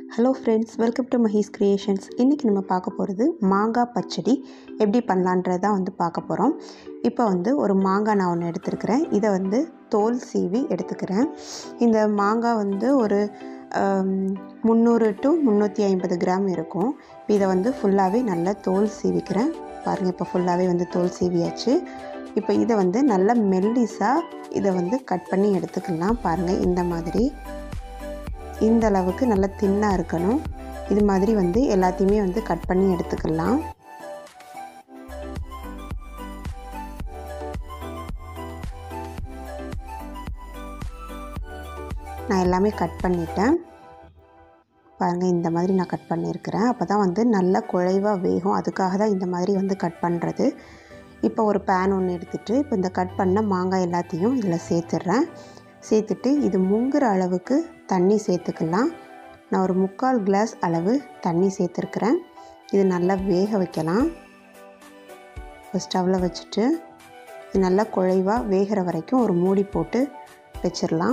hello friends welcome to Mahi's creations இன்றைக்கி நம்ம பார்க்க போகிறது மாங்காய் பச்சடி எப்படி பண்ணலான்றது தான் வந்து பார்க்க போகிறோம் இப்போ வந்து ஒரு மாங்காய் நான் ஒன்று எடுத்துருக்கிறேன் இதை வந்து தோல் சீவி எடுத்துக்கிறேன் இந்த மாங்காய் வந்து ஒரு முந்நூறு டு முந்நூற்றி ஐம்பது கிராம் இருக்கும் இப்போ இதை வந்து ஃபுல்லாகவே நல்லா தோல் சீவிக்கிறேன் பாருங்கள் இப்போ ஃபுல்லாகவே வந்து தோல் சீவியாச்சு இப்போ இதை வந்து நல்லா மெல்லிஸாக இதை வந்து கட் பண்ணி எடுத்துக்கலாம் பாருங்கள் இந்த மாதிரி இந்த அளவுக்கு நல்லா தின்னாக இருக்கணும் இது மாதிரி வந்து எல்லாத்தையுமே வந்து கட் பண்ணி எடுத்துக்கலாம் நான் எல்லாமே கட் பண்ணிட்டேன் பாருங்கள் இந்த மாதிரி நான் கட் பண்ணியிருக்கிறேன் அப்போ தான் வந்து நல்லா குழைவாக வேகும் அதுக்காக தான் இந்த மாதிரி வந்து கட் பண்ணுறது இப்போ ஒரு பேன் ஒன்று எடுத்துகிட்டு இப்போ இந்த கட் பண்ண மாங்காய் எல்லாத்தையும் இதில் சேர்த்துட்றேன் சேர்த்துட்டு இது முங்குற அளவுக்கு தண்ணி சேர்த்துக்கலாம் நான் ஒரு முக்கால் கிளாஸ் அளவு தண்ணி சேர்த்துருக்குறேன் இது நல்லா வேக வைக்கலாம் இப்போ ஸ்டவ்வில் வச்சுட்டு இது நல்லா குழைவாக வேகிற வரைக்கும் ஒரு மூடி போட்டு வச்சிடலாம்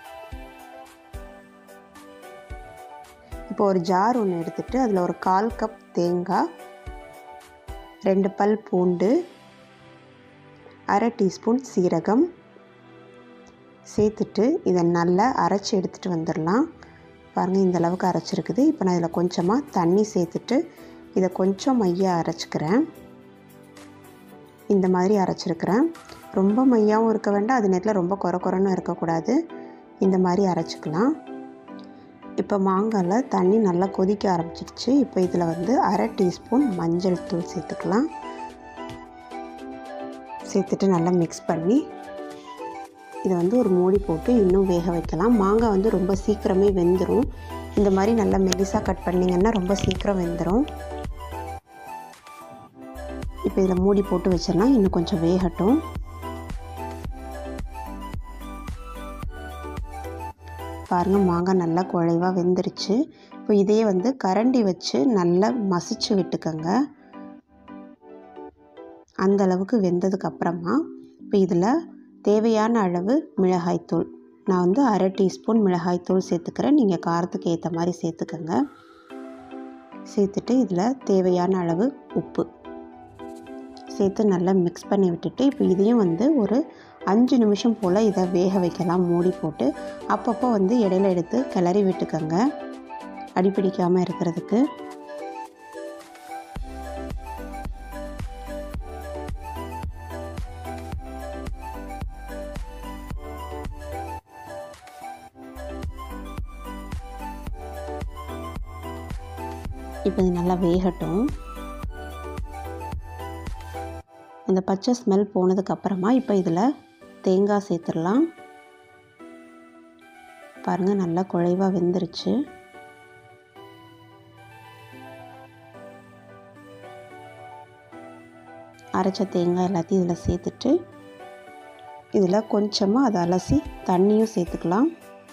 இப்போ ஒரு ஜார் ஒன்று எடுத்துகிட்டு அதில் ஒரு கால் கப் தேங்காய் ரெண்டு பல் பூண்டு அரை டீஸ்பூன் சீரகம் சேர்த்துட்டு இதை நல்லா அரைச்சி எடுத்துகிட்டு வந்துடலாம் பாருங்கள் இந்த அளவுக்கு அரைச்சிருக்குது இப்போ நான் இதில் கொஞ்சமாக தண்ணி சேர்த்துட்டு இதை கொஞ்சம் மையாக அரைச்சிக்கிறேன் இந்த மாதிரி அரைச்சிருக்கிறேன் ரொம்ப மையாகவும் இருக்க வேண்டாம் அது நேரத்தில் ரொம்ப குறை குறைன்னு இருக்கக்கூடாது இந்த மாதிரி அரைச்சிக்கலாம் இப்போ மாங்காயில் தண்ணி நல்லா கொதிக்க ஆரம்பிச்சிருச்சு இப்போ இதில் வந்து அரை டீஸ்பூன் மஞ்சள் தூள் சேர்த்துக்கலாம் சேர்த்துட்டு நல்லா மிக்ஸ் பண்ணி இதை வந்து ஒரு மூடி போட்டு இன்னும் வேக வைக்கலாம் மாங்காய் வந்து ரொம்ப சீக்கிரமே வெந்துடும் இந்த மாதிரி நல்லா மெலிசாக கட் பண்ணிங்கன்னா ரொம்ப சீக்கிரம் வெந்துடும் இப்போ இதில் மூடி போட்டு வச்சிடலாம் இன்னும் கொஞ்சம் வேகட்டும் பாருங்கள் மாங்காய் நல்லா குழைவாக வெந்துருச்சு இப்போ இதையே வந்து கரண்டி வச்சு நல்லா மசிச்சு விட்டுக்கோங்க அந்த அளவுக்கு வெந்ததுக்கு அப்புறமா இப்போ இதில் தேவையான அளவு மிளகாய்த்தூள் நான் வந்து அரை டீஸ்பூன் மிளகாய்த்தூள் சேர்த்துக்கிறேன் நீங்கள் காரத்துக்கு ஏற்ற மாதிரி சேர்த்துக்கோங்க சேர்த்துட்டு இதில் தேவையான அளவு உப்பு சேர்த்து நல்லா மிக்ஸ் பண்ணி விட்டுட்டு இப்போ இதையும் வந்து ஒரு அஞ்சு நிமிஷம் போல் இதை வேக வைக்கலாம் மூடி போட்டு அப்பப்போ வந்து இடையில எடுத்து கிளறி விட்டுக்கோங்க அடிப்பிடிக்காமல் இருக்கிறதுக்கு இப்போ இது நல்லா வேகட்டும் இந்த பச்சை ஸ்மெல் போனதுக்கப்புறமா இப்போ இதில் தேங்காய் சேர்த்துடலாம் பாருங்கள் நல்லா குழைவாக வெந்துருச்சு அரைச்ச தேங்காய் எல்லாத்தையும் இதில் சேர்த்துட்டு இதில் கொஞ்சமாக அதை அலசி தண்ணியும் சேர்த்துக்கலாம்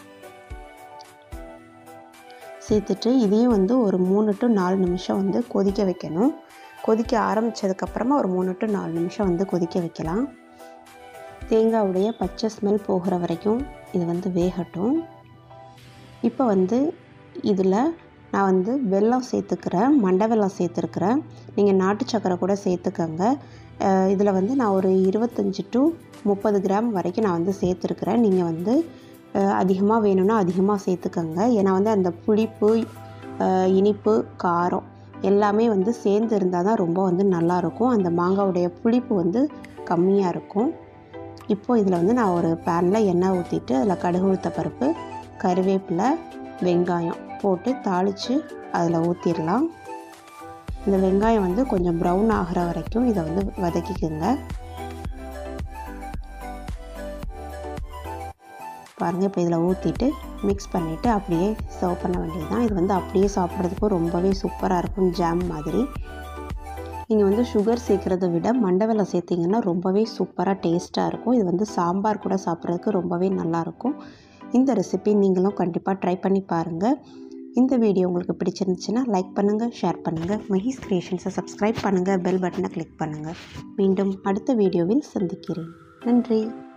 சேர்த்துட்டு இதையும் வந்து ஒரு மூணு டு நாலு நிமிஷம் வந்து கொதிக்க வைக்கணும் கொதிக்க ஆரம்பித்ததுக்கப்புறமா ஒரு மூணு டு நாலு நிமிஷம் வந்து கொதிக்க வைக்கலாம் தேங்காவுடைய பச்சை ஸ்மெல் போகிற வரைக்கும் இது வந்து வேகட்டும் இப்போ வந்து இதில் நான் வந்து வெல்லம் சேர்த்துக்கிறேன் மண்டை வெல்லம் சேர்த்துருக்குறேன் நீங்கள் நாட்டு சக்கரை கூட சேர்த்துக்கோங்க இதில் வந்து நான் ஒரு இருபத்தஞ்சி டு முப்பது கிராம் வரைக்கும் நான் வந்து சேர்த்துருக்குறேன் நீங்கள் வந்து அதிகமாக வேணும்னா அதிகமாக சேர்த்துக்கோங்க ஏன்னா வந்து அந்த புளிப்பு இனிப்பு காரம் எல்லாமே வந்து சேர்ந்து இருந்தால் தான் ரொம்ப வந்து நல்லாயிருக்கும் அந்த மாங்காவுடைய புளிப்பு வந்து கம்மியாக இருக்கும் இப்போது இதில் வந்து நான் ஒரு பேனில் எண்ணெய் ஊற்றிட்டு அதில் கடுகு உளுத்த பருப்பு கருவேப்பிலை வெங்காயம் போட்டு தாளித்து அதில் ஊற்றிடலாம் இந்த வெங்காயம் வந்து கொஞ்சம் ப்ரௌன் ஆகிற வரைக்கும் இதை வந்து வதக்கிக்கோங்க பாருங்கள் இப்போ இதில் ஊற்றிட்டு மிக்ஸ் பண்ணிவிட்டு அப்படியே சர்வ் பண்ண வேண்டியது தான் இது வந்து அப்படியே சாப்பிட்றதுக்கும் ரொம்பவே சூப்பராக இருக்கும் ஜாம் மாதிரி நீங்கள் வந்து சுகர் சேர்க்குறத விட மண்டவெல்லம் சேர்த்திங்கன்னா ரொம்பவே சூப்பராக டேஸ்ட்டாக இருக்கும் இது வந்து சாம்பார் கூட சாப்பிட்றதுக்கு ரொம்பவே நல்லாயிருக்கும் இந்த ரெசிபி நீங்களும் கண்டிப்பாக ட்ரை பண்ணி பாருங்கள் இந்த வீடியோ உங்களுக்கு பிடிச்சிருந்துச்சுன்னா லைக் பண்ணுங்கள் ஷேர் பண்ணுங்கள் மஹீஸ் கிரியேஷன்ஸை சப்ஸ்கிரைப் பண்ணுங்கள் பெல் பட்டனை கிளிக் பண்ணுங்கள் மீண்டும் அடுத்த வீடியோவில் சந்திக்கிறேன் நன்றி